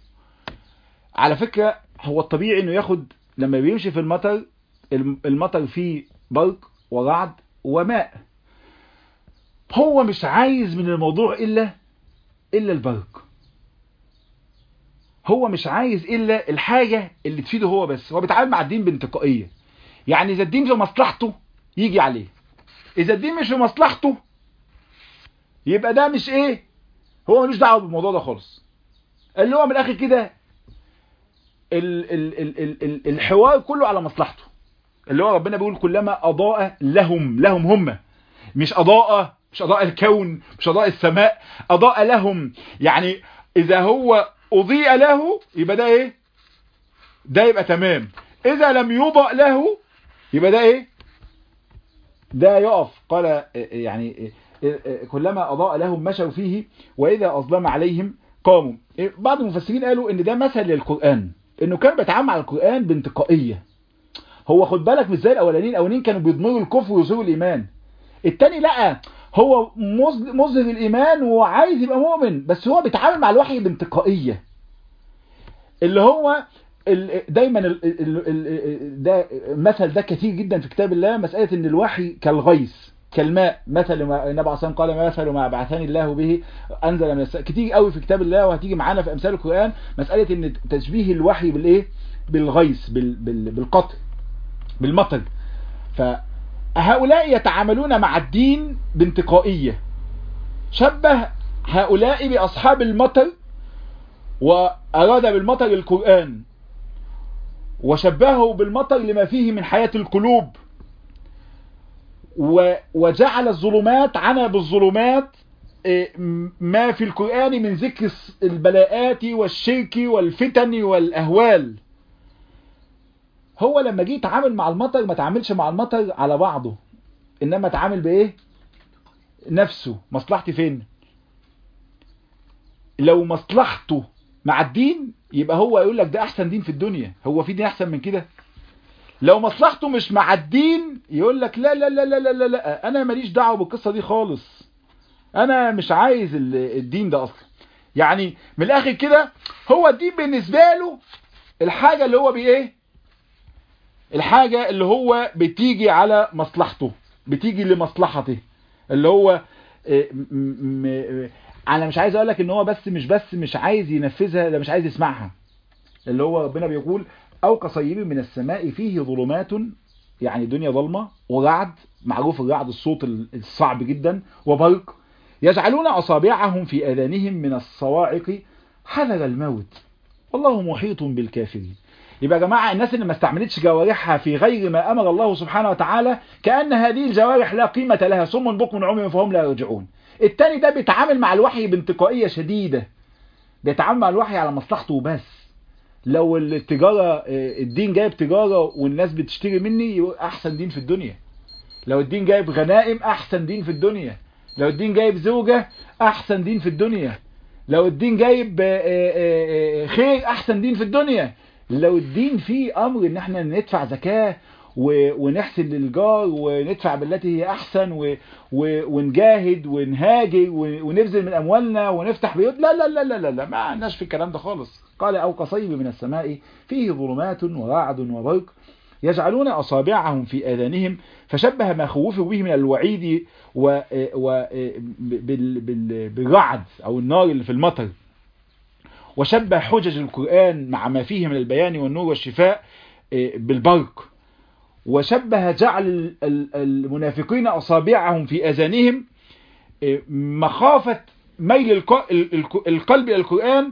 [SPEAKER 1] على فكرة هو الطبيعي انه ياخد لما بيمشي في المطر المطر فيه برق ورعد وماء هو مش عايز من الموضوع الا الا البرق هو مش عايز الا الحاجة اللي تفيده هو بس هو بيتعامل مع الدين بانتقائية يعني اذا الدين في مصلحته يجي عليه اذا الدين مش في مصلحته يبقى ده مش ايه هو ملوش دعوه بالموضوع ده خالص اللي هو من الاخر كده ال ال ال ال ال الحوار كله على مصلحته اللي هو ربنا بيقول كلما اضاء لهم لهم هم مش اضاء مش اضاء الكون مش اضاء السماء اضاء لهم يعني اذا هو اضيء له يبقى ده ايه ده يبقى تمام اذا لم يضاء له يبقى ده ايه ده يقف قال يعني كلما اضاء لهم مشوا فيه واذا اظلم عليهم قاموا بعض المفسرين قالوا ان ده مثل للقرآن انه كان بيتعامل مع القرآن بانتقائية هو خد بالك مش زي الاولانيين الاولانيين كانوا بيضمروا الكفر ويظهروا الايمان التاني لا هو مظهر الايمان وعايز يبقى مؤمن بس هو بيتعامل مع الوحي بانتقائية اللي هو دايما ال ال ال ده مثل ده كثير جدا في كتاب الله مسألة ان الوحي كالغيث كالماء مثل ما النبي عليه قال مثل ما بعثني الله به انزل من السماء كتير قوي في كتاب الله وهتيجي معانا في امثال القران مساله ان تشبيه الوحي بالايه بالغيث بال بال بالقطر بالمطر فهؤلاء يتعاملون مع الدين بانتقائيه شبه هؤلاء باصحاب المطر واراد بالمطر القران وشبهه بالمطر لما فيه من حياه القلوب وجعل الظلمات عنا بالظلمات ما في القرآن من ذكر البلاءات والشرك والفتن والأهوال هو لما جه يتعامل مع المطر ما تعاملش مع المطر على بعضه إنما تعامل بإيه نفسه مصلحتي فين لو مصلحته مع الدين يبقى هو يقول لك ده احسن دين في الدنيا هو في دين احسن من كده لو مصلحته مش مع الدين يقول لك لا لا لا لا لا لا, لا. انا ماليش دعوه بالقصه دي خالص انا مش عايز الدين ده اصلا يعني من الاخر كده هو الدين بالنسبه له الحاجه اللي هو بايه الحاجه اللي هو بتيجي على مصلحته بتيجي لمصلحته اللي هو انا مش عايز اقول لك ان هو بس مش بس مش عايز ينفذها ده مش عايز يسمعها اللي هو ربنا بيقول او كصيب من السماء فيه ظلمات يعني دنيا ظلمه ورعد معروف الرعد الصوت الصعب جدا وبرق يجعلون اصابعهم في اذانهم من الصواعق حذر الموت والله محيط بالكافرين يبقى يا جماعه الناس اللي ما استعملتش جوارحها في غير ما امر الله سبحانه وتعالى كان هذه الجوارح لا قيمه لها صم بكم عمي فهم لا يرجعون التاني ده بيتعامل مع الوحي بانتقائيه شديده بيتعامل مع الوحي على مصلحته وبس لو التجاره الدين جايب تجاره والناس بتشتري مني احسن دين في الدنيا لو الدين جايب غنائم احسن دين في الدنيا لو الدين جايب زوجه احسن دين في الدنيا لو الدين جايب خير احسن دين في الدنيا لو الدين فيه امر ان احنا ندفع زكاه ونحسن للجار وندفع بالتي هي احسن ونجاهد ونهاجر ونبذل من اموالنا ونفتح بيوت لا لا لا لا لا, لا ما عندناش في الكلام ده خالص قال او كصيب من السماء فيه ظلمات ورعد وبرق يجعلون اصابعهم في اذانهم فشبه ما خوفوا به من الوعيد و, و بال بال بالرعد او النار اللي في المطر وشبه حجج القرآن مع ما فيه من البيان والنور والشفاء بالبرق وشبه جعل المنافقين أصابعهم في أذانهم مخافة ميل القلب إلى القرآن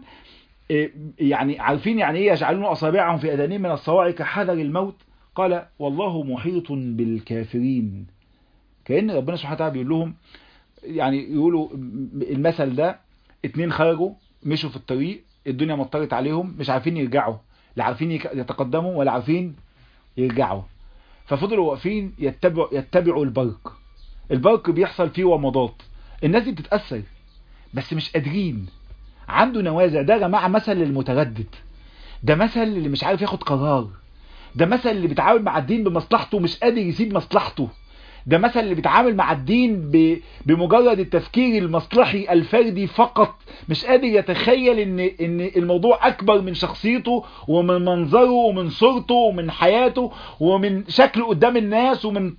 [SPEAKER 1] يعني عارفين يعني ايه يجعلون أصابعهم في أذانهم من الصواعق حذر الموت قال والله محيط بالكافرين كأن ربنا سبحانه وتعالى بيقول لهم يعني يقولوا المثل ده اتنين خرجوا مشوا في الطريق الدنيا مطرت عليهم مش عارفين يرجعوا لا عارفين يتقدموا ولا عارفين يرجعوا ففضلوا واقفين يتبعوا يتبعوا البرق البرق بيحصل فيه ومضات الناس دي بتتأثر بس مش قادرين عنده نوازع ده يا جماعه مثل للمتردد ده مثل اللي مش عارف ياخد قرار ده مثل اللي بيتعامل مع الدين بمصلحته مش قادر يسيب مصلحته ده مثل اللي بيتعامل مع الدين ب... بمجرد التفكير المصلحي الفردي فقط مش قادر يتخيل ان ان الموضوع اكبر من شخصيته ومن منظره ومن صورته ومن حياته ومن شكله قدام الناس ومن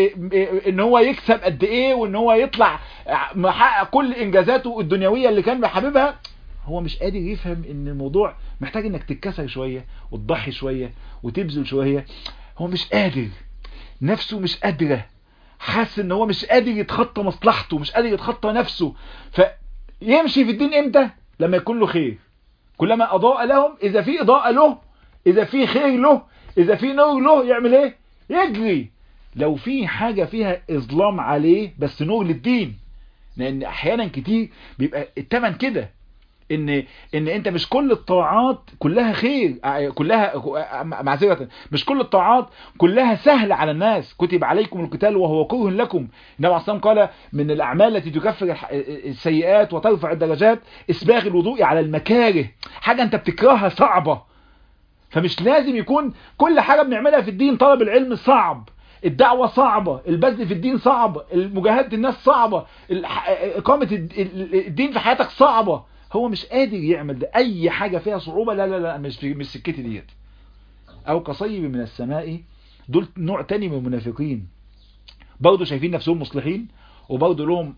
[SPEAKER 1] ان هو يكسب قد ايه وان هو يطلع محقق كل انجازاته الدنيويه اللي كان بحبيبها هو مش قادر يفهم ان الموضوع محتاج انك تتكسر شويه وتضحي شويه وتبذل شويه هو مش قادر نفسه مش قادره حاسس ان هو مش قادر يتخطى مصلحته مش قادر يتخطى نفسه فيمشي في الدين امتى لما يكون له خير كلما اضاء لهم اذا في اضاءة له اذا في خير له اذا في نور له يعمل ايه يجري لو في حاجة فيها اظلام عليه بس نور للدين لان احيانا كتير بيبقى التمن كده ان ان انت مش كل الطاعات كلها خير كلها معذره مش كل الطاعات كلها سهله على الناس كتب عليكم القتال وهو كره لكم النبي عليه الصلاه قال من الاعمال التي تكفر السيئات وترفع الدرجات اسباغ الوضوء على المكاره حاجه انت بتكرهها صعبه فمش لازم يكون كل حاجه بنعملها في الدين طلب العلم صعب الدعوة صعبة البذل في الدين صعب مجاهدة الناس صعبة إقامة الدين في حياتك صعبة هو مش قادر يعمل ده اي حاجة فيها صعوبة لا لا لا مش مش سكتي ديت او كصيب من السماء دول نوع تاني من المنافقين برضه شايفين نفسهم مصلحين وبرضه لهم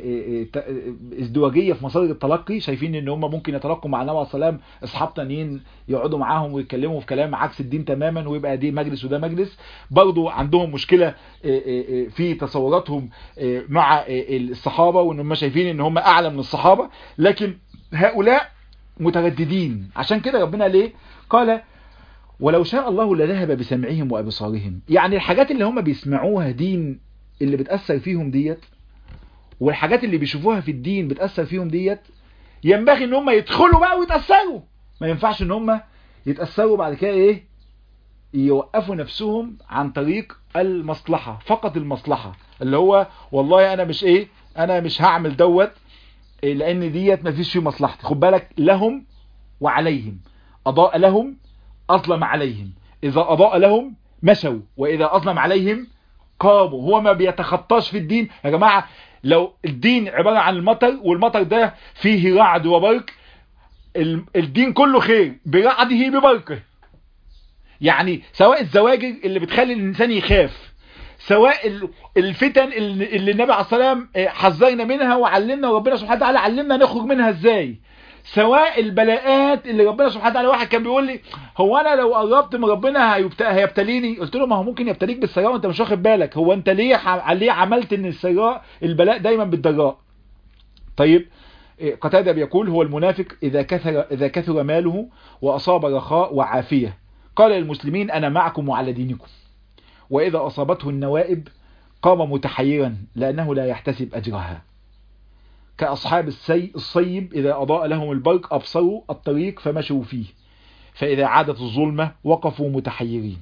[SPEAKER 1] ازدواجيه في مصادر التلقي شايفين ان هم ممكن يتلقوا مع النبي عليه السلام اصحاب تانيين يقعدوا معاهم ويتكلموا في كلام عكس الدين تماما ويبقى دي مجلس وده مجلس برضه عندهم مشكله في تصوراتهم مع الصحابه وان هم شايفين ان هم اعلى من الصحابه لكن هؤلاء مترددين عشان كده ربنا ليه قال ولو شاء الله لذهب بسمعهم وابصارهم يعني الحاجات اللي هم بيسمعوها دين اللي بتأثر فيهم ديت والحاجات اللي بيشوفوها في الدين بتأثر فيهم ديت ينبغي ان هم يدخلوا بقى ويتأثروا ما ينفعش ان هم يتأثروا بعد كده ايه يوقفوا نفسهم عن طريق المصلحة فقط المصلحة اللي هو والله انا مش ايه انا مش هعمل دوت لان ديت مفيش فيه مصلحتي خد بالك لهم وعليهم اضاء لهم اظلم عليهم اذا اضاء لهم مشوا واذا اظلم عليهم قاموا هو ما بيتخطاش في الدين يا جماعة لو الدين عبارة عن المطر والمطر ده فيه رعد وبرك الدين كله خير برعده ببركه يعني سواء الزواجر اللي بتخلي الانسان يخاف سواء الفتن اللي النبي عليه الصلاه والسلام حذرنا منها وعلمنا وربنا سبحانه وتعالى علمنا نخرج منها ازاي سواء البلاءات اللي ربنا سبحانه وتعالى واحد كان بيقول لي هو انا لو قربت من ربنا هيبتليني قلت له ما هو ممكن يبتليك بالسراء وانت مش واخد بالك هو انت ليه ليه عملت ان السراء البلاء دايما بالضراء طيب قتاده بيقول هو المنافق اذا كثر اذا كثر ماله واصاب رخاء وعافيه قال للمسلمين انا معكم وعلى دينكم واذا اصابته النوائب قام متحيرا لانه لا يحتسب اجرها كأصحاب السي الصيب إذا أضاء لهم البرق أبصروا الطريق فمشوا فيه فإذا عادت الظلمة وقفوا متحيرين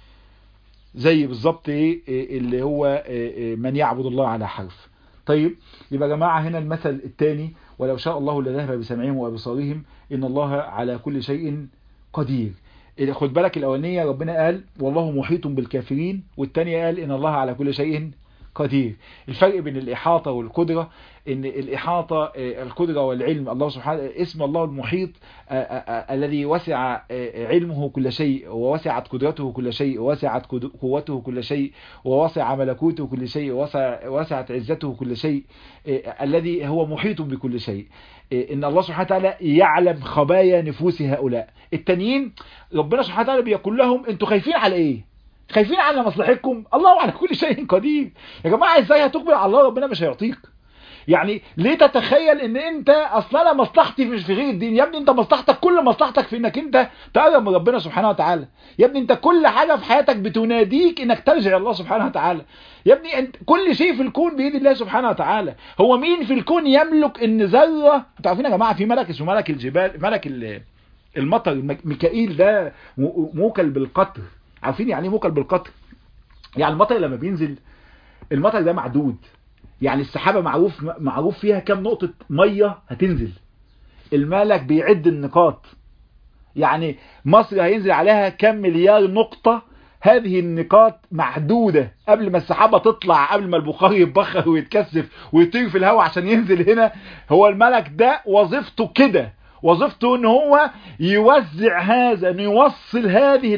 [SPEAKER 1] زي بالظبط ايه اللي هو من يعبد الله على حرف طيب يبقى يا جماعة هنا المثل الثاني ولو شاء الله لذهب بسمعهم وأبصارهم إن الله على كل شيء قدير خد بالك الأولانية ربنا قال والله محيط بالكافرين والثانية قال إن الله على كل شيء قدير الفرق بين الإحاطة والقدرة ان الإحاطة القدرة والعلم الله سبحانه اسم الله المحيط الذي وسع علمه كل شيء ووسعت قدرته كل شيء ووسعت قوته كل شيء ووسع ملكوته كل شيء ووسعت عزته كل شيء الذي هو محيط بكل شيء ان الله سبحانه وتعالى يعلم خبايا نفوس هؤلاء التانيين ربنا سبحانه وتعالى بيقول لهم انتوا خايفين على ايه خايفين على مصلحتكم الله على كل شيء قدير يا جماعه ازاي هتقبل على الله ربنا مش هيعطيك يعني ليه تتخيل ان انت اصلا انا مصلحتي مش في غير الدين يا ابني انت مصلحتك كل مصلحتك في انك انت تقرب من ربنا سبحانه وتعالى يا ابني انت كل حاجه في حياتك بتناديك انك ترجع الله سبحانه وتعالى يا ابني انت كل شيء في الكون بيد الله سبحانه وتعالى هو مين في الكون يملك ان ذره انتوا عارفين يا جماعه في ملك اسمه ملك الجبال ملك المطر ميكائيل ده موكل بالقطر عارفين يعني ايه موكل بالقطر يعني المطر لما بينزل المطر ده معدود يعني السحابة معروف معروف فيها كم نقطة مية هتنزل الملك بيعد النقاط يعني مصر هينزل عليها كم مليار نقطة هذه النقاط محدودة قبل ما السحابة تطلع قبل ما البخار يتبخر ويتكثف ويطير في الهواء عشان ينزل هنا هو الملك ده وظيفته كده وظيفته ان هو يوزع هذا انه يوصل هذه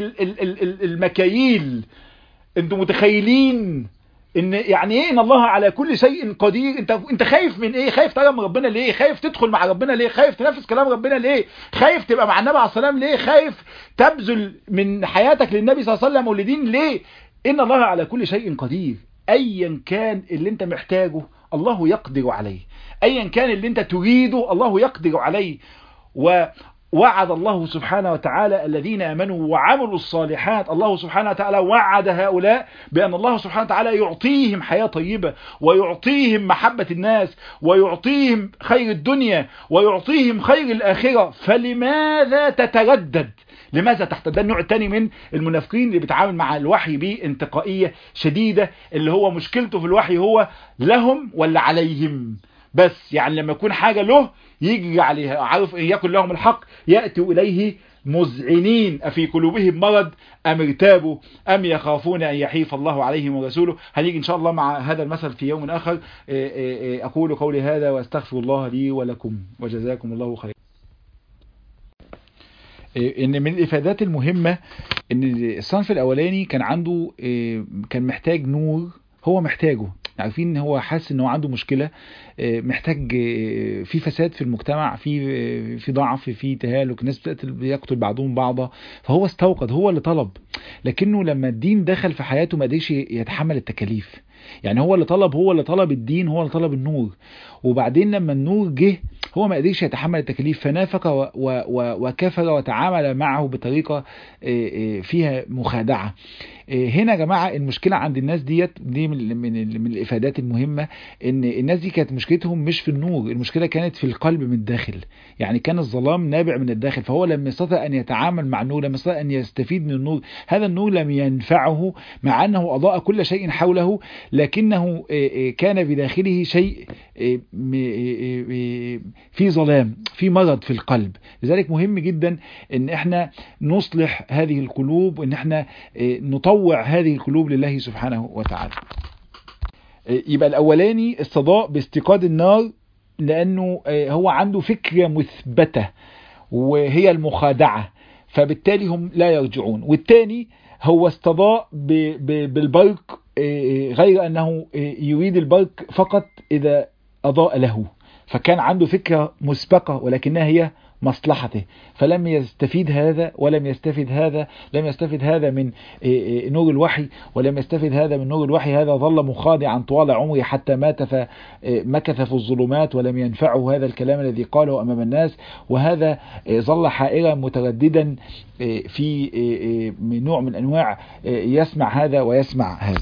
[SPEAKER 1] المكاييل انتم متخيلين ان يعني ايه ان الله على كل شيء قدير انت انت خايف من ايه خايف تقرب من ربنا ليه خايف تدخل مع ربنا ليه خايف تنفذ كلام ربنا ليه خايف تبقى مع النبي عليه السلام ليه خايف تبذل من حياتك للنبي صلى الله عليه وسلم ولدين ليه ان الله على كل شيء قدير ايا كان اللي انت محتاجه الله يقدر عليه ايا كان اللي انت تريده الله يقدر عليه ووعد الله سبحانه وتعالى الذين امنوا وعملوا الصالحات الله سبحانه وتعالى وعد هؤلاء بان الله سبحانه وتعالى يعطيهم حياة طيبة ويعطيهم محبة الناس ويعطيهم خير الدنيا ويعطيهم خير الاخرة فلماذا تتردد لماذا تحت ده النوع الثاني من المنافقين اللي بيتعامل مع الوحي بانتقائية شديدة اللي هو مشكلته في الوحي هو لهم ولا عليهم بس يعني لما يكون حاجة له يجي عليها عارف إن يكن لهم الحق يأتوا إليه مذعنين أفي قلوبهم مرض أم ارتابوا أم يخافون أن يحيف الله عليهم ورسوله هنيجي إن شاء الله مع هذا المثل في يوم آخر أقول قولي هذا وأستغفر الله لي ولكم وجزاكم الله خير ان من الافادات المهمة ان الصنف الاولاني كان عنده كان محتاج نور هو محتاجه عارفين ان هو حاسس ان هو عنده مشكله محتاج في فساد في المجتمع في في ضعف في تهالك الناس بتقتل بيقتل بعضهم بعضا فهو استوقد هو اللي طلب لكنه لما الدين دخل في حياته ما قدرش يتحمل التكاليف يعني هو اللي طلب هو اللي طلب الدين هو اللي طلب النور وبعدين لما النور جه هو ما قدرش يتحمل التكاليف فنافق و و و وكفر وتعامل معه بطريقة فيها مخادعة هنا يا جماعة المشكلة عند الناس ديت دي من, من, من الإفادات المهمة إن الناس دي كانت مشكلتهم مش في النور المشكلة كانت في القلب من الداخل يعني كان الظلام نابع من الداخل فهو لم يستطع أن يتعامل مع النور لم يستطع أن يستفيد من النور هذا النور لم ينفعه مع أنه أضاء كل شيء حوله لكنه كان بداخله شيء في ظلام في مرض في القلب لذلك مهم جدا ان احنا نصلح هذه القلوب وان احنا نطوع هذه القلوب لله سبحانه وتعالى يبقى الاولاني الصداء باستيقاظ النار لانه هو عنده فكرة مثبتة وهي المخادعة فبالتالي هم لا يرجعون والتاني هو استضاء بالبرق غير انه يريد البرق فقط اذا اضاء له فكان عنده فكرة مسبقة ولكنها هي مصلحته فلم يستفيد هذا ولم يستفيد هذا لم يستفيد هذا من نور الوحي ولم يستفيد هذا من نور الوحي هذا ظل مخادعا طوال عمره حتى مات فمكث في الظلمات ولم ينفعه هذا الكلام الذي قاله أمام الناس وهذا ظل حائرا مترددا في نوع من أنواع يسمع هذا ويسمع هذا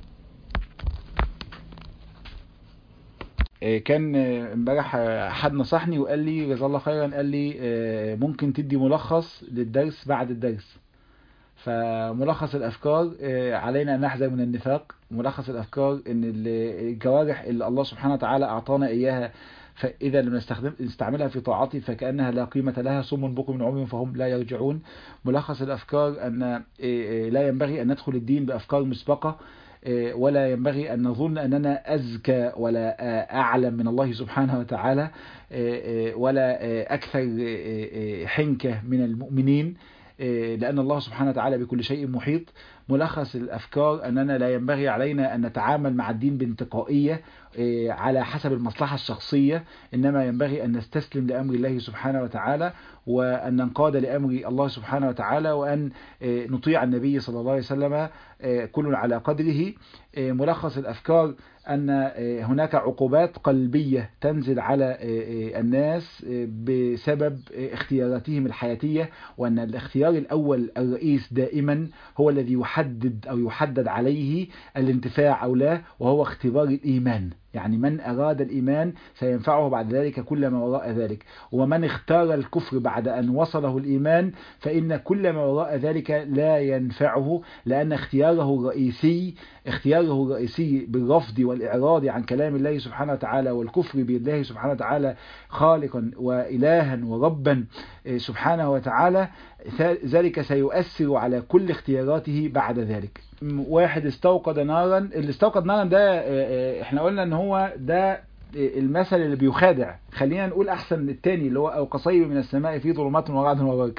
[SPEAKER 1] كان امبارح حد نصحني وقال لي جزاه الله خيرا قال لي ممكن تدي ملخص للدرس بعد الدرس فملخص الافكار علينا ان نحذر من النفاق ملخص الافكار ان الجوارح اللي الله سبحانه وتعالى اعطانا اياها فإذا لم نستخدم نستعملها في طاعته فكأنها لا قيمة لها صم بكم من عمي فهم لا يرجعون ملخص الأفكار أن لا ينبغي أن ندخل الدين بأفكار مسبقة ولا ينبغي أن نظن أننا أزكى ولا أعلم من الله سبحانه وتعالى ولا أكثر حنكة من المؤمنين لأن الله سبحانه وتعالى بكل شيء محيط ملخص الأفكار أننا لا ينبغي علينا أن نتعامل مع الدين بانتقائية على حسب المصلحة الشخصية إنما ينبغي أن نستسلم لأمر الله سبحانه وتعالى وأن ننقاد لأمر الله سبحانه وتعالى وأن نطيع النبي صلى الله عليه وسلم كل على قدره ملخص الأفكار أن هناك عقوبات قلبية تنزل على الناس بسبب اختياراتهم الحياتية وأن الاختيار الأول الرئيس دائما هو الذي يحدد أو يحدد عليه الانتفاع أو لا وهو اختبار الإيمان يعني من أراد الإيمان سينفعه بعد ذلك كل ما وراء ذلك ومن اختار الكفر بعد أن وصله الإيمان فإن كل ما وراء ذلك لا ينفعه لأن اختياره الرئيسي اختياره الرئيسي بالرفض والإعراض عن كلام الله سبحانه وتعالى والكفر بالله سبحانه وتعالى خالقا وإلها وربا سبحانه وتعالى ذلك سيؤثر على كل اختياراته بعد ذلك واحد استوقد نارا اللي استوقد نارا ده احنا قلنا ان هو ده المثل اللي بيخادع خلينا نقول احسن التاني اللي هو او قصيب من السماء في ظلمات ورعد وبرق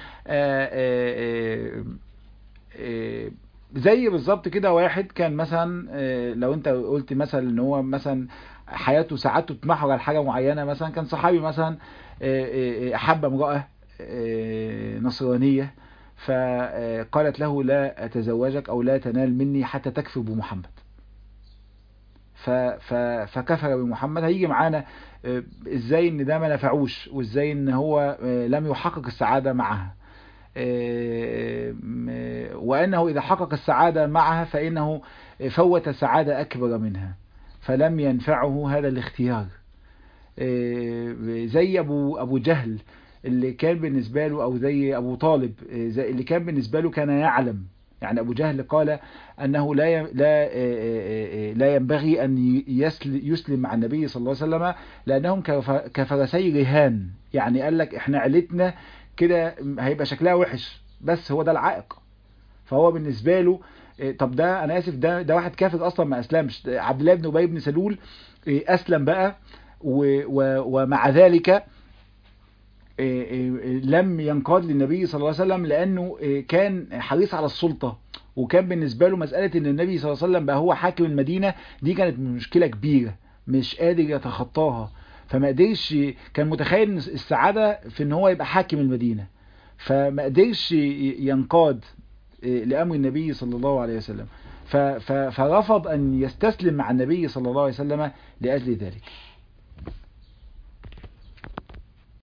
[SPEAKER 1] زي بالظبط كده واحد كان مثلا لو انت قلت مثلا ان هو مثلا حياته سعادته تتمحور على حاجه معينه مثلا كان صحابي مثلا احب امراه نصرانيه فقالت له لا أتزوجك أو لا تنال مني حتى تكفر بمحمد فكفر بمحمد هيجي معانا ازاي ان ده ما نفعوش وازاي ان هو لم يحقق السعادة معها وأنه إذا حقق السعادة معها فإنه فوت سعادة أكبر منها فلم ينفعه هذا الاختيار زي أبو, أبو جهل اللي كان بالنسبة له أو زي أبو طالب زي اللي كان بالنسبة له كان يعلم يعني أبو جهل قال أنه لا لا لا ينبغي أن يسلم مع النبي صلى الله عليه وسلم لأنهم كفرسي رهان يعني قال لك إحنا عيلتنا كده هيبقى شكلها وحش بس هو ده العائق فهو بالنسبة له طب ده أنا آسف ده ده واحد كافر أصلا ما أسلمش عبد الله بن أبي بن سلول أسلم بقى ومع ذلك لم ينقاد للنبي صلى الله عليه وسلم لأنه كان حريص على السلطة وكان بالنسبة له مسألة ان النبي صلى الله عليه وسلم بقى هو حاكم المدينة دي كانت مشكلة كبيرة مش قادر يتخطاها فما قدرش كان متخيل السعادة في ان هو يبقى حاكم المدينة فما قدرش ينقاد لأمر النبي صلى الله عليه وسلم فرفض أن يستسلم مع النبي صلى الله عليه وسلم لأجل ذلك